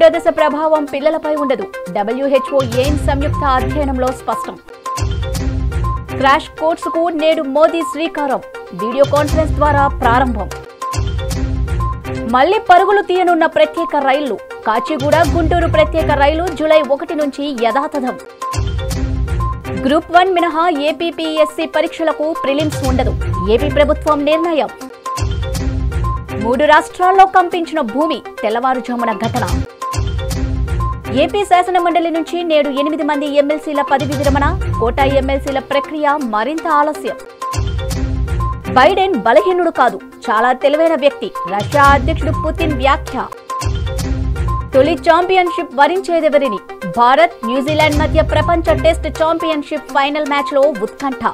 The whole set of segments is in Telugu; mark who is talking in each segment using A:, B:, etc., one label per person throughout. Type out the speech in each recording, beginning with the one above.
A: మూడో దశ ప్రభావం పిల్లలపై ఉండదు డబ్ల్యూహెచ్ఓ ఎయిమ్ సంయుక్త అధ్యయనంలో స్పష్టం క్రాష్ కోర్స్ కు నేడు మోదీ శ్రీకారం వీడియో కాన్ఫరెన్స్ ద్వారా ప్రారంభం మళ్లీ పరుగులు తీయనున్న ప్రత్యేక రైళ్లు కాచిగూడ గుంటూరు ప్రత్యేక రైలు జూలై ఒకటి నుంచి యథాతథం గ్రూప్ వన్ మినహా ఏపీపీఎస్సీ పరీక్షలకు ప్రిలిమ్స్ ఉండదు ఏపీ ప్రభుత్వం నిర్ణయం మూడు రాష్ట్రాల్లో కంపించిన భూమి తెల్లవారుజామున ఘటన ఏపీ శాసన మండలి నుంచి నేడు ఎనిమిది మంది ఎమ్మెల్సీల పదవి విరమణ కోటా ఎమ్మెల్సీల ప్రక్రియ మరింత ఆలస్యం బైడెన్ బలహీనుడు కాదు చాలా తెలివైన వ్యక్తి రష్యా అధ్యక్షుడు పుతిన్ వ్యాఖ్య తొలి ఛాంపియన్షిప్ వరించేదెవరిని భారత్ న్యూజిలాండ్ మధ్య ప్రపంచ టెస్ట్ ఛాంపియన్షిప్ ఫైనల్ మ్యాచ్లో ఉత్కంఠ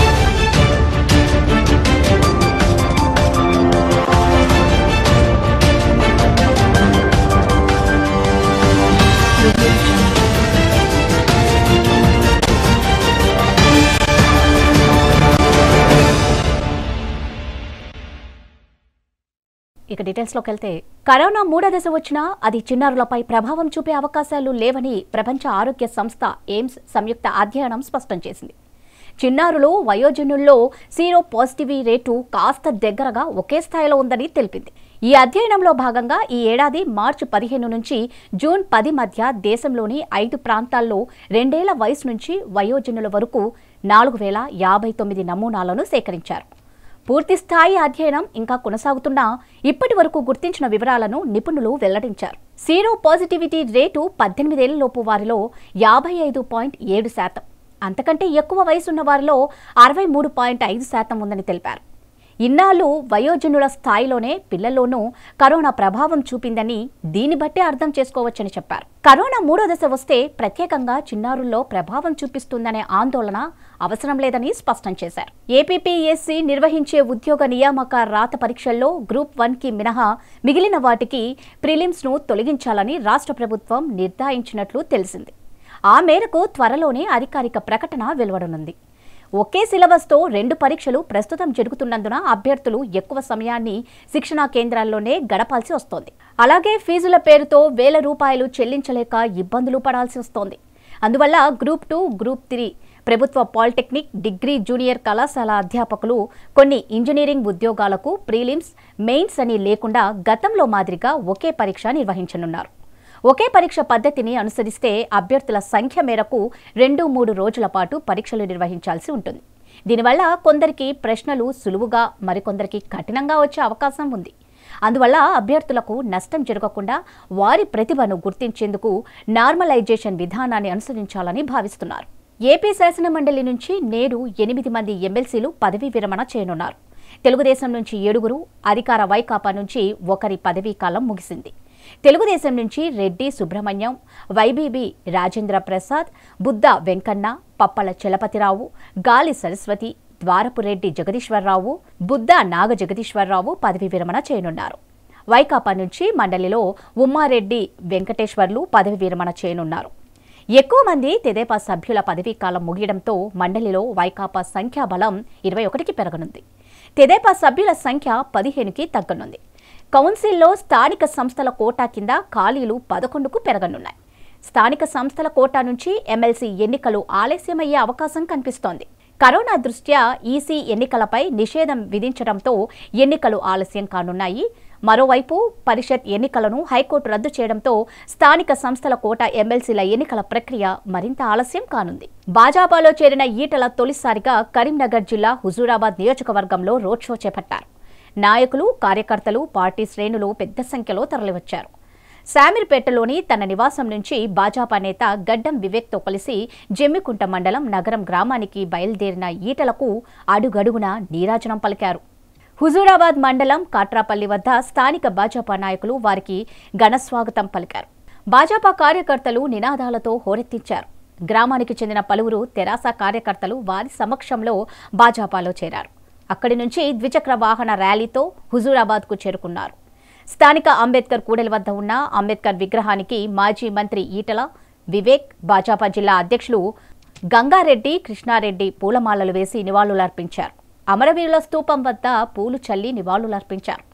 A: ఇక డీటెయిల్స్లోకి వెళ్తే కరోనా మూడో దశ వచ్చినా అది చిన్నారులపై ప్రభావం చూపే అవకాశాలు లేవని ప్రపంచ ఆరోగ్య సంస్థ ఎయిమ్స్ సంయుక్త అధ్యయనం స్పష్టం చేసింది చిన్నారులు వయోజనుల్లో సీరో పాజిటివిటీ రేటు కాస్త దగ్గరగా ఒకే స్థాయిలో ఉందని తెలిపింది ఈ అధ్యయనంలో భాగంగా ఈ ఏడాది మార్చి పదిహేను నుంచి జూన్ పది మధ్య దేశంలోని ఐదు ప్రాంతాల్లో రెండేళ్ల వయసు నుంచి వయోజనుల వరకు నాలుగు వేల యాభై తొమ్మిది నమూనాలను సేకరించారు పూర్తి స్థాయి అధ్యయనం ఇంకా కొనసాగుతున్నా ఇప్పటి వరకు గుర్తించిన వివరాలను నిపుణులు వెల్లడించారు సీరో పాజిటివిటీ రేటు పద్దెనిమిదేళ్లలోపు వారిలో యాభై ఐదు పాయింట్ ఏడు శాతం అంతకంటే ఎక్కువ వయసున్న వారిలో అరవై మూడు పాయింట్ ఐదు శాతం ఉందని తెలిపారు ఇన్నాళ్ళు వయోజనుల స్థాయిలోనే పిల్లల్లోనూ కరోనా ప్రభావం చూపిందని దీన్ని బట్టే అర్థం చేసుకోవచ్చని చెప్పారు కరోనా మూడో దశ వస్తే ప్రత్యేకంగా చిన్నారుల్లో ప్రభావం చూపిస్తుందనే ఆందోళన అవసరం లేదని స్పష్టం చేశారు ఏపీపీఎస్సీ నిర్వహించే ఉద్యోగ నియామక రాత పరీక్షల్లో గ్రూప్ వన్ కి మినహా మిగిలిన వాటికి ప్రిలిమ్స్ ను తొలగించాలని రాష్ట్ర ప్రభుత్వం నిర్ధారించినట్లు తెలిసింది ఆ మేరకు త్వరలోనే అధికారిక ప్రకటన వెలువడనుంది ఒకే సిలబస్తో రెండు పరీక్షలు ప్రస్తుతం జరుగుతున్నందున అభ్యర్థులు ఎక్కువ సమయాన్ని శిక్షణా కేంద్రాల్లోనే గడపాల్సి వస్తోంది అలాగే ఫీజుల పేరుతో వేల రూపాయలు చెల్లించలేక ఇబ్బందులు పడాల్సి వస్తోంది అందువల్ల గ్రూప్ టూ గ్రూప్ త్రీ ప్రభుత్వ పాలిటెక్నిక్ డిగ్రీ జూనియర్ కళాశాల అధ్యాపకులు కొన్ని ఇంజనీరింగ్ ఉద్యోగాలకు ప్రీలిమ్స్ మెయిన్స్ అని లేకుండా గతంలో మాదిరిగా ఒకే పరీక్ష నిర్వహించనున్నారు ఒకే పరీక్ష పద్ధతిని అనుసరిస్తే అభ్యర్థుల సంఖ్య మేరకు రెండు మూడు రోజుల పాటు పరీక్షలు నిర్వహించాల్సి ఉంటుంది దీనివల్ల కొందరికి ప్రశ్నలు సులువుగా మరికొందరికి కఠినంగా వచ్చే అవకాశం ఉంది అందువల్ల అభ్యర్థులకు నష్టం జరగకుండా వారి ప్రతిభను గుర్తించేందుకు నార్మలైజేషన్ విధానాన్ని అనుసరించాలని భావిస్తున్నారు ఏపీ శాసన మండలి నుంచి నేడు ఎనిమిది మంది ఎమ్మెల్సీలు పదవీ విరమణ చేయనున్నారు తెలుగుదేశం నుంచి ఏడుగురు అధికార వైకాపా నుంచి ఒకరి పదవీ కాలం ముగిసింది తెలుగుదేశం నుంచి రెడ్డి సుబ్రహ్మణ్యం వైబీబీ రాజేంద్ర ప్రసాద్ బుద్ధ వెంకన్న పప్పల చలపతిరావు గాలి సరస్వతి ద్వారపురెడ్డి జగదీశ్వరరావు బుద్ధ నాగ జగదీశ్వరరావు పదవీ విరమణ చేయనున్నారు వైకాపా నుంచి మండలిలో ఉమ్మారెడ్డి వెంకటేశ్వర్లు పదవి విరమణ చేయనున్నారు ఎక్కువ మంది తెదేపా సభ్యుల పదవీ కాలం ముగియడంతో మండలిలో వైకాపా సంఖ్యాబలం ఇరవై ఒకటికి పెరగనుంది తెదేపా సభ్యుల సంఖ్య పదిహేనుకి తగ్గనుంది కౌన్సిల్లో స్థానిక సంస్థల కోటా కింద ఖాళీలు పదకొండుకు పెరగనున్నాయి స్థానిక సంస్థల కోటా నుంచి ఎమ్మెల్సీ ఎన్నికలు ఆలస్యమయ్యే అవకాశం కనిపిస్తోంది కరోనా దృష్ట్యా ఈసీ ఎన్నికలపై నిషేధం విధించడంతో ఎన్నికలు ఆలస్యం కానున్నాయి మరోవైపు పరిషత్ ఎన్నికలను హైకోర్టు రద్దు చేయడంతో స్థానిక సంస్థల కోట ఎమ్మెల్సీల ఎన్నికల ప్రక్రియ మరింత ఆలస్యం కానుంది భాజపాలో చేరిన ఈటల తొలిసారిగా కరీంనగర్ జిల్లా హుజూరాబాద్ నియోజకవర్గంలో రోడ్ షో చేపట్టారు నాయకులు కార్యకర్తలు పార్టీ శ్రేణులు పెద్ద సంఖ్యలో తరలివచ్చారు శామీర్పేటలోని తన నివాసం నుంచి భాజపా నేత గడ్డం వివేక్తో కలిసి జమ్మికుంట మండలం నగరం గ్రామానికి బయలుదేరిన ఈటలకు అడుగడుగున నీరాజనం పలికారు హుజూరాబాద్ మండలం కాట్రాపల్లి వద్ద స్థానిక భాజపా నాయకులు వారికి ఘనస్వాగతం పలికారు భాజపా కార్యకర్తలు నినాదాలతో హోరెత్తించారు గ్రామానికి చెందిన పలువురు తెరాస కార్యకర్తలు వారి సమక్షంలో భాజపాలో చేరారు అక్కడి నుంచి ద్విచక్ర వాహన ర్యాలీతో హుజూరాబాద్కు చేరుకున్నారు స్థానిక అంబేద్కర్ కూడలి వద్ద ఉన్న అంబేద్కర్ విగ్రహానికి మాజీ మంత్రి ఈటల వివేక్ భాజపా జిల్లా అధ్యక్షులు గంగారెడ్డి కృష్ణారెడ్డి పూలమాలలు వేసి నివాళులర్పించారు అమరవీరుల స్తూపం వద్ద పూలు చల్లి నివాళులర్పించారు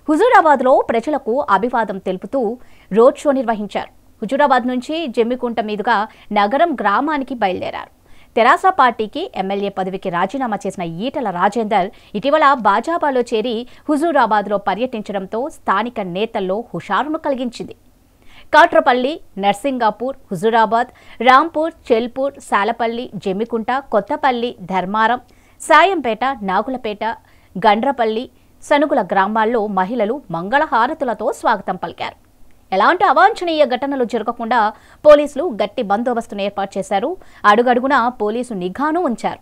A: హుజూరాబాద్లో ప్రజలకు అభివాదం తెలుపుతూ రోడ్ షో నిర్వహించారు హుజూరాబాద్ నుంచి జమ్మికుంట మీదుగా నగరం గ్రామానికి బయలుదేరారు తెరాస పార్టీకి ఎమ్మెల్యే పదవికి రాజీనామా చేసిన ఈటల రాజేందర్ ఇటీవల భాజపాలో చేరి హుజూరాబాద్లో పర్యటించడంతో స్థానిక నేతల్లో హుషారును కలిగించింది కాట్రపల్లి నర్సింగాపూర్ హుజూరాబాద్ రాంపూర్ చెల్పూర్ సాలపల్లి జమ్మికుంట కొత్తపల్లి ధర్మారం సాయంపేట నాగులపేట గండ్రపల్లి సనుగుల గ్రామాల్లో మహిళలు మంగళహారతులతో స్వాగతం పలికారు ఎలాంటి అవాంఛనీయ ఘటనలు జరగకుండా పోలీసులు గట్టి బందోబస్తును ఏర్పాటు చేశారు అడుగడుగునా పోలీసు నిఘాను ఉంచారు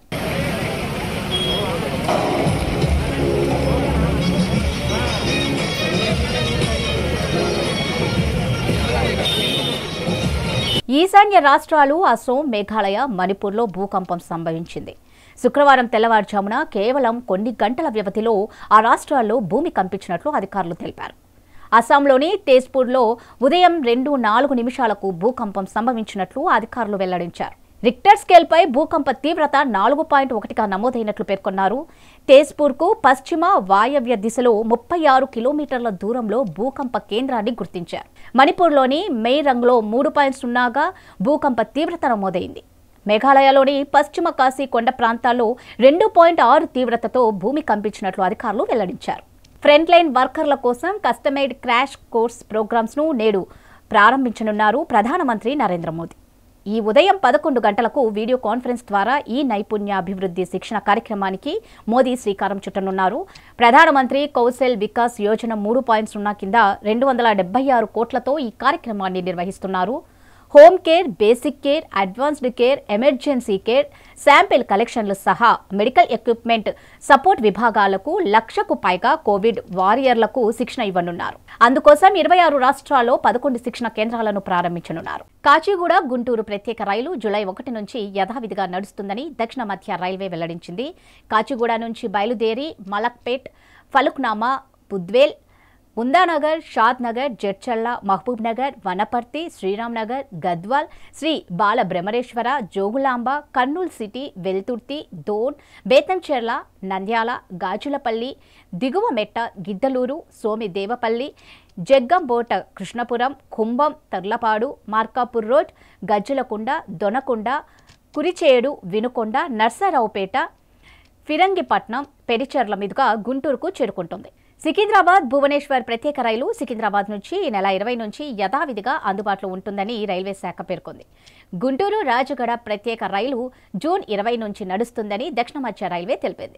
A: ఈశాన్య రాష్ట్రాలు అసోం మేఘాలయ మణిపూర్లో భూకంపం సంభవించింది శుక్రవారం తెల్లవారుజామున కేవలం కొన్ని గంటల వ్యవధిలో ఆ రాష్ట్రాల్లో భూమి కంపించినట్లు అధికారులు తెలిపారు అస్సాంలోని తేజ్పూర్లో ఉదయం రెండు నాలుగు నిమిషాలకు భూకంపం సంభవించినట్లు అధికారులు వెల్లడించారు రిక్టర్ స్కేల్పై భూకంప తీవ్రత నాలుగు పాయింట్ ఒకటిగా నమోదైనట్లు పేర్కొన్నారు తేజ్పూర్కు పశ్చిమ వాయవ్య దిశలో ముప్పై ఆరు కిలోమీటర్ల దూరంలో భూకంప కేంద్రాన్ని గుర్తించారు మణిపూర్లోని మెయిరంగ్లో మూడు పాయింట్ సున్నాగా భూకంప తీవ్రత నమోదైంది మేఘాలయలోని పశ్చిమ కాశీ కొండ ప్రాంతాల్లో రెండు పాయింట్ ఆరు తీవ్రతతో భూమి కంపించినట్లు అధికారులు వెల్లడించారు ఫ్రంట్ లైన్ వర్కర్ల కోసం కస్టమైడ్ క్రాష్ కోర్స్ ప్రోగ్రామ్స్ ను నేడు ప్రారంభించనున్నారు ప్రధానమంత్రి నరేంద్ర మోదీ ఈ ఉదయం పదకొండు గంటలకు వీడియో కాన్ఫరెన్స్ ద్వారా ఈ నైపుణ్యాభివృద్ధి శిక్షణ కార్యక్రమానికి మోదీ శ్రీకారం చుట్టనున్నారు ప్రధానమంత్రి కౌశల్ వికాస్ యోజన మూడు పాయింట్ సున్నా కింద రెండు వందల డెబ్బై ఆరు కోట్లతో ఈ కార్యక్రమాన్ని నిర్వహిస్తున్నారు home care basic care advanced care emergency care sample కలెక్షన్లు సహా మెడికల్ ఎక్విప్మెంట్ సపోర్ట్ విభాగాలకు లక్షకు పైగా కోవిడ్ వారియర్లకు శిక్షణ ఇవ్వనున్నారు అందుకోసం ఇరవై ఆరు రాష్ట్రాల్లో పదకొండు శిక్షణ కేంద్రాలను ప్రారంభించనున్నారు కాచిగూడ గుంటూరు ప్రత్యేక రైలు జులై ఒకటి నుంచి యథావిధిగా నడుస్తుందని దక్షిణ మధ్య రైల్వే వెల్లడించింది కాచిగూడ నుంచి బయలుదేరి Malakpet Falaknuma Budvel Umdanagar Shadnagar Jadcherla Mahbubnagar Wanaparthy Sriram Nagar Gadwal Sri Bala Brahmeswara Jogulamba Kurnool city Veldurthi Dhone Betamcherla Nandyal Gajulapalli Diguvametta Giddalur Somidevipalli Jaggambota Krishnapuram Cumbum Tarlapadu Markapur road Gajjalakonda Donakonda Kurichedu Vinukonda Narasaraopet Phirangipatnam Pericherla మీదుగా గుంటూరుకు చేరుకుంటుంది సికింద్రాబాద్ భువనేశ్వర్ ప్రత్యేక రైలు సికింద్రాబాద్ నుంచి ఈ నెల ఇరవై నుంచి యథావిధిగా అందుబాటులో ఉంటుందని రైల్వే శాఖ పేర్కొంది గుంటూరు రాజగడ ప్రత్యేక రైలు జూన్ ఇరవై నుంచి నడుస్తుందని దక్షిణ మధ్య రైల్వే తెలిపింది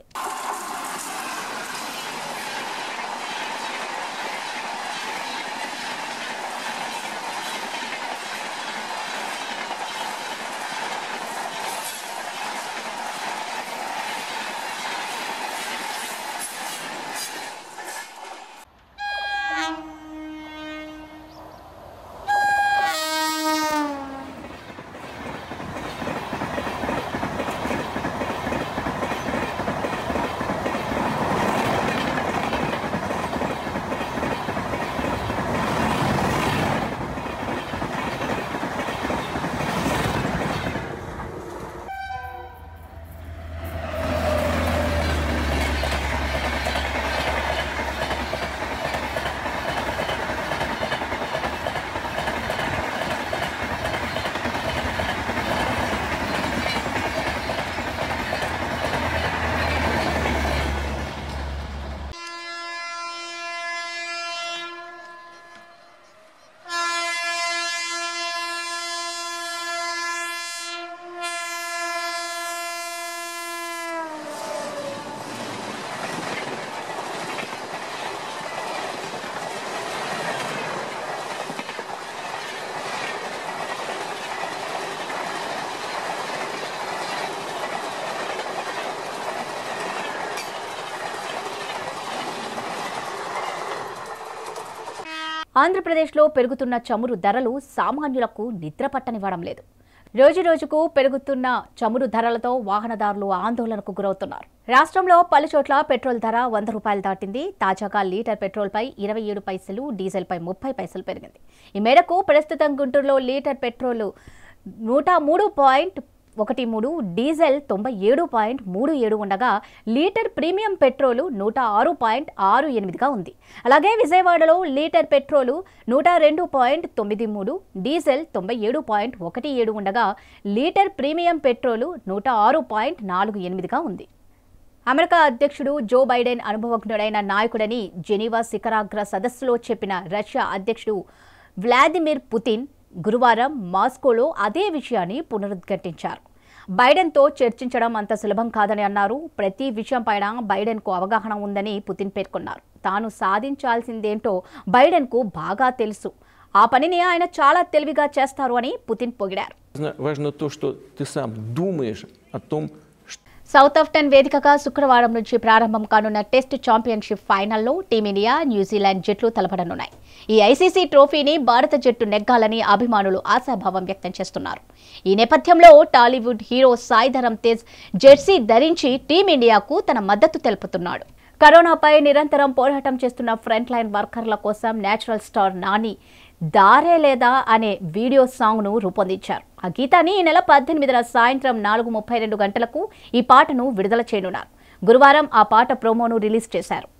A: ఆంధ్రప్రదేశ్లో పెరుగుతున్న చమురు ధరలు సామాన్యులకు నిద్ర పట్టనివ్వడం లేదు రోజురోజుకు పెరుగుతున్న చమురు ధరలతో వాహనదారులు ఆందోళనకు గురవుతున్నారు రాష్ట్రంలో పలుచోట్ల పెట్రోల్ ధర వంద రూపాయలు దాటింది తాజాగా లీటర్ పెట్రోల్పై ఇరవై ఏడు పైసలు డీజిల్పై ముప్పై పైసలు పెరిగింది ఈ మేరకు ప్రస్తుతం గుంటూరులో లీటర్ పెట్రోల్ నూట మూడు పాయింట్ ఒకటి మూడు డీజిల్ తొంభై ఏడు పాయింట్ మూడు ఏడు ఉండగా లీటర్ ప్రీమియం పెట్రోలు నూట ఆరు పాయింట్ ఆరు ఎనిమిదిగా ఉంది అలాగే విజయవాడలో లీటర్ పెట్రోలు నూట రెండు పాయింట్ తొమ్మిది మూడు డీజిల్ తొంభై ఏడు పాయింట్ ఒకటి ఏడు ఉండగా లీటర్ ప్రీమియం పెట్రోలు నూట ఆరు పాయింట్ నాలుగు ఎనిమిదిగా ఉంది అమెరికా అధ్యక్షుడు జో బైడెన్ అనుభవజ్ఞుడైన నాయకుడని జెనీవా శిఖరాగ్ర సదస్సులో చెప్పిన రష్యా అధ్యక్షుడు వ్లాదిమిర్ పుతిన్ గురువారం మాస్కోలో అదే విషయాన్ని పునరుద్ఘాటించారు బైడెన్తో చర్చించడం అంత సులభం కాదని అన్నారు ప్రతి విషయంపైన బైడెన్కు అవగాహన ఉందని పుతిన్ పేర్కొన్నారు తాను సాధించాల్సిందేంటో బైడెన్కు బాగా తెలుసు ఆ పనిని ఆయన చాలా తెలివిగా చేస్తారు అని పుతిన్ పొగిడారు
B: Важно- Важно то, что ты сам думаешь о том, что
A: సౌత్ ఆఫ్టన్ వేదికగా శుక్రవారం నుంచి ప్రారంభం కానున్న టెస్ట్ ఛాంపియన్షిప్ ఫైనల్లో టీమిండియా న్యూజిలాండ్ జట్లు తలపడనున్నాయి ఈ ఐసీసీ ట్రోఫీని భారత జట్టు నెగ్గాలని అభిమానులు ఆశాభావం వ్యక్తం చేస్తున్నారు ఈ నేపథ్యంలో Tollywood hero Sai Dharam Tej jersey ధరించి టీమిండియాకు తన మద్దతు తెలుపుతున్నాడు కరోనాపై నిరంతరం పోరాటం చేస్తున్న ఫ్రంట్ లైన్ వర్కర్ల కోసం నేచురల్ స్టార్ నాని దారే లేదా అనే వీడియో సాంగ్ను రూపొందించారు ఆ గీతాన్ని ఈ నెల పద్దెనిమిదిన సాయంత్రం నాలుగు ముప్పై రెండు గంటలకు ఈ పాటను విడుదల చేయనున్నారు గురువారం ఆ పాట ప్రోమోను రిలీజ్ చేశారు